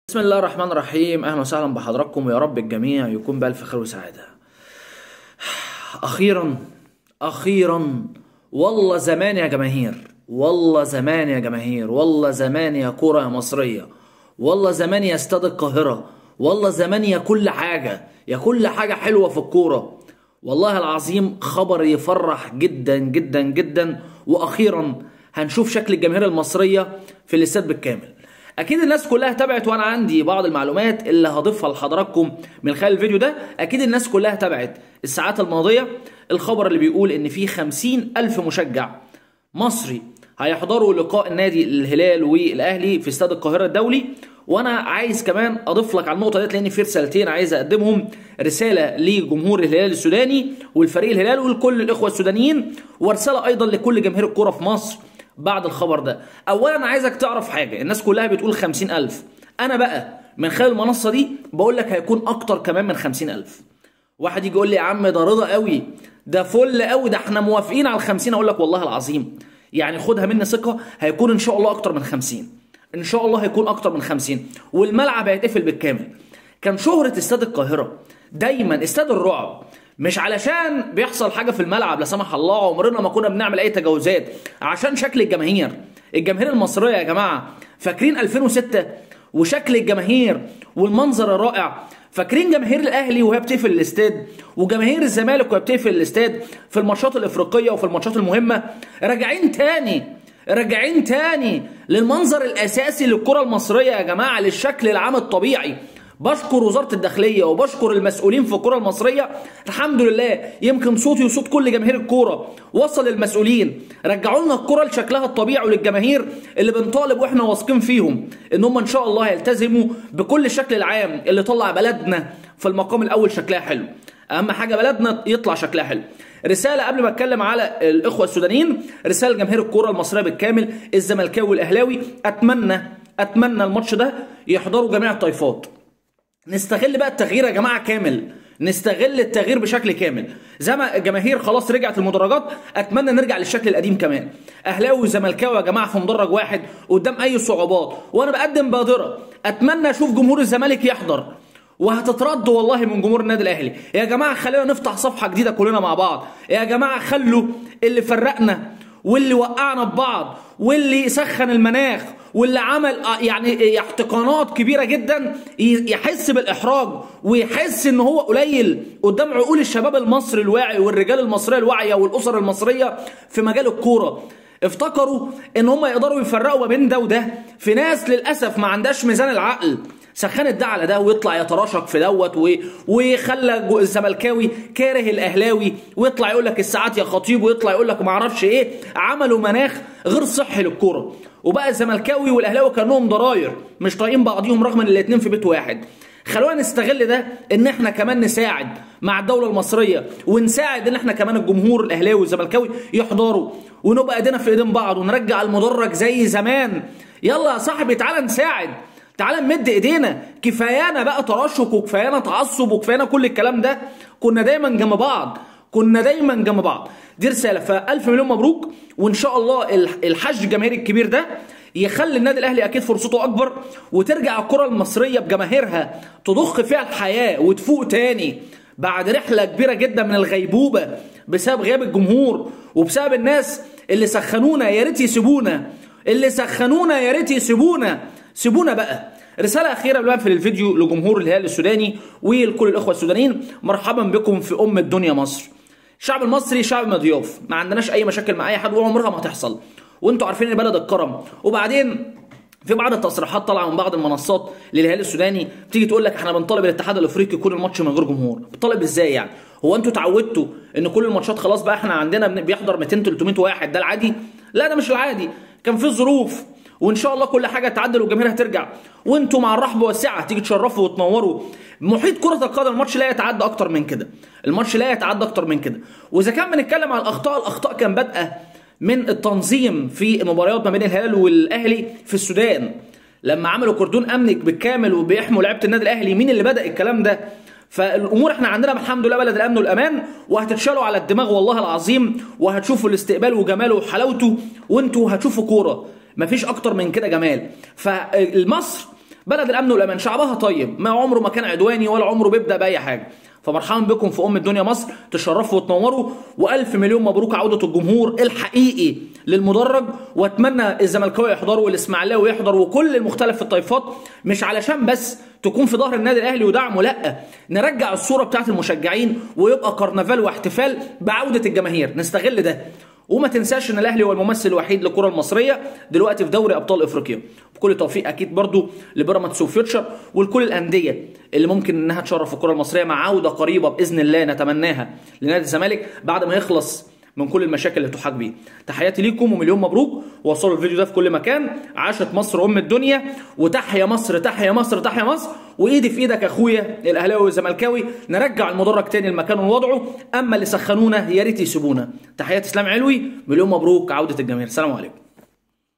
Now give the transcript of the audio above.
بسم الله الرحمن الرحيم اهلا وسهلا بحضراتكم ويا رب الجميع يكون بألف خير وسعادة اخيرا اخيرا والله زمان يا جماهير والله زمان يا جماهير والله زمان يا كرة يا مصرية والله زمان يا استاد القاهرة والله زمان يا كل حاجة يا كل حاجة حلوة في الكورة والله العظيم خبر يفرح جدا جدا جدا واخيرا هنشوف شكل الجماهير المصرية في الاستاد بالكامل اكيد الناس كلها تابعت وانا عندي بعض المعلومات اللي هضيفها لحضراتكم من خلال الفيديو ده اكيد الناس كلها تابعت الساعات الماضيه الخبر اللي بيقول ان في خمسين الف مشجع مصري هيحضروا لقاء النادي الهلال والاهلي في استاد القاهره الدولي وانا عايز كمان اضيف لك على النقطه ديت لان في رسالتين عايز اقدمهم رساله لجمهور الهلال السوداني والفريق الهلال ولكل الاخوه السودانيين ورساله ايضا لكل جماهير الكوره في مصر بعد الخبر ده اولا عايزك تعرف حاجه الناس كلها بتقول خمسين الف انا بقى من خلال المنصه دي بقول لك هيكون اكتر كمان من خمسين الف واحد يجي يقول لي يا عم ده رضا قوي ده فل قوي ده احنا موافقين على الخمسين اقول لك والله العظيم يعني خدها مني ثقه هيكون ان شاء الله اكتر من خمسين ان شاء الله هيكون اكتر من خمسين والملعب هيتقفل بالكامل كان شهره استاد القاهره دايما استاد الرعب مش علشان بيحصل حاجه في الملعب لا سمح الله عمرنا ما كنا بنعمل اي تجاوزات عشان شكل الجماهير الجماهير المصريه يا جماعه فاكرين 2006 وشكل الجماهير والمنظر الرائع فاكرين جماهير الاهلي وهي بتقفل الاستاد وجماهير الزمالك وهي بتقفل الاستاد في الماتشات الافريقيه وفي الماتشات المهمه راجعين تاني راجعين تاني للمنظر الاساسي للكره المصريه يا جماعه للشكل العام الطبيعي بشكر وزاره الداخليه وبشكر المسؤولين في الكره المصريه الحمد لله يمكن صوتي وصوت كل جماهير الكوره وصل للمسؤولين رجعوا لنا الكره لشكلها الطبيعي وللجماهير اللي بنطالب واحنا واثقين فيهم ان هم ان شاء الله يلتزموا بكل الشكل العام اللي طلع بلدنا في المقام الاول شكلها حلو اهم حاجه بلدنا يطلع شكلها حلو رساله قبل ما اتكلم على الاخوه السودانيين رساله لجماهير الكوره المصريه بالكامل الزملكاوي والاهلاوي اتمنى اتمنى الماتش ده يحضروا جميع الطائفات نستغل بقى التغيير يا جماعه كامل نستغل التغيير بشكل كامل زي ما الجماهير خلاص رجعت المدرجات اتمنى نرجع للشكل القديم كمان اهلاوي وزملكاوي يا جماعه في مدرج واحد قدام اي صعوبات وانا بقدم بادره اتمنى اشوف جمهور الزمالك يحضر وهتترد والله من جمهور النادي الاهلي يا جماعه خلينا نفتح صفحه جديده كلنا مع بعض يا جماعه خلوا اللي فرقنا واللي وقعنا ببعض واللي سخن المناخ واللي عمل يعني احتقانات كبيره جدا يحس بالاحراج ويحس ان هو قليل قدام عقول الشباب المصري الواعي والرجال المصريه الواعيه والاسر المصريه في مجال الكوره افتكروا ان هم يقدروا يفرقوا ما بين ده وده في ناس للاسف ما عندهاش ميزان العقل سخنت ده على ده ويطلع يتراشق في دوت و... ويخلى الزملكاوي كاره الاهلاوي ويطلع يقول لك الساعات يا خطيب ويطلع يقول لك ما اعرفش ايه عملوا مناخ غير صحي للكوره وبقى الزملكاوي والاهلاوي كانهم ضراير مش طايقين بعضيهم رغم ان الاثنين في بيت واحد خلونا نستغل ده ان احنا كمان نساعد مع الدوله المصريه ونساعد ان احنا كمان الجمهور الاهلاوي والزملكاوي يحضروا ونبقى ايدينا في ايدين بعض ونرجع المدرج زي زمان يلا يا صاحبي تعالى نساعد تعالى نمد ايدينا كفايانا بقى ترشق وكفايانا تعصب وكفايانا كل الكلام ده كنا دايما جنب بعض كنا دايما جنب بعض دي رساله فالف مليون مبروك وان شاء الله الحج الجماهيري الكبير ده يخلي النادي الاهلي اكيد فرصته اكبر وترجع الكره المصريه بجماهيرها تضخ فيها الحياه وتفوق تاني بعد رحله كبيره جدا من الغيبوبه بسبب غياب الجمهور وبسبب الناس اللي سخنونا يا ريت يسيبونا اللي سخنونا يا ريت يسيبونا سيبونا بقى رسالة أخيرة قبل في الفيديو لجمهور الهلال السوداني ولكل الإخوة السودانيين مرحبا بكم في أم الدنيا مصر الشعب المصري شعب مضياف ما عندناش أي مشاكل مع أي حد وعمرها ما هتحصل وأنتوا عارفين إن بلد الكرم وبعدين في بعض التصريحات طالعه من بعض المنصات للهلال السوداني بتيجي تقول لك احنا بنطالب الاتحاد الافريقي يكون الماتش من غير جمهور بتطالب ازاي يعني هو انتوا اتعودتوا ان كل الماتشات خلاص بقى احنا عندنا بيحضر 200 300 واحد ده العادي لا ده مش العادي كان في ظروف وان شاء الله كل حاجه تعدل والجماهير هترجع وانتوا مع الرحب والسعه تيجي تشرفوا وتنوروا محيط كره القدم الماتش لا يتعدى اكتر من كده الماتش لا يتعدى اكتر من كده واذا كان بنتكلم على الاخطاء الاخطاء كان بادئه من التنظيم في المباريات ما بين الهلال والاهلي في السودان لما عملوا كردون امني بالكامل وبيحموا لعيبه النادي الاهلي مين اللي بدا الكلام ده فالامور احنا عندنا الحمد لله بلد الامن والامان وهتتشالوا على الدماغ والله العظيم وهتشوفوا الاستقبال وجماله وحلاوته وانتوا هتشوفوا كوره مفيش اكتر من كده جمال فمصر بلد الامن والامان شعبها طيب ما عمره ما كان عدواني ولا عمره بيبدا باي حاجه فمرحبا بكم في ام الدنيا مصر تشرفوا وتنوروا والف مليون مبروك عوده الجمهور الحقيقي للمدرج واتمنى الزملكاويه يحضروا والاسماعيلاوي يحضر وكل المختلف الطائفات مش علشان بس تكون في ظهر النادي الاهلي ودعمه لا نرجع الصوره بتاعت المشجعين ويبقى كرنفال واحتفال بعوده الجماهير نستغل ده وما تنساش ان الاهلي هو الممثل الوحيد للكره المصريه دلوقتي في دوري ابطال افريقيا بكل توفيق اكيد برضو لبيراميدز وفيوتشر ولكل الانديه اللي ممكن انها تشرف الكره المصريه مع عوده قريبه باذن الله نتمناها لنادي الزمالك بعد ما يخلص من كل المشاكل اللي تحاق بيه تحياتي ليكم ومليون مبروك وصلوا الفيديو ده في كل مكان عاشت مصر ام الدنيا وتحيا مصر تحيا مصر تحيا مصر وايدي في ايدك اخويا الاهلاوي والزملكاوي نرجع المدرج تاني لمكانه ووضعه اما اللي سخنونا يا ريت يسيبونا تحياتي اسلام علوي مليون مبروك عوده الجماهير السلام عليكم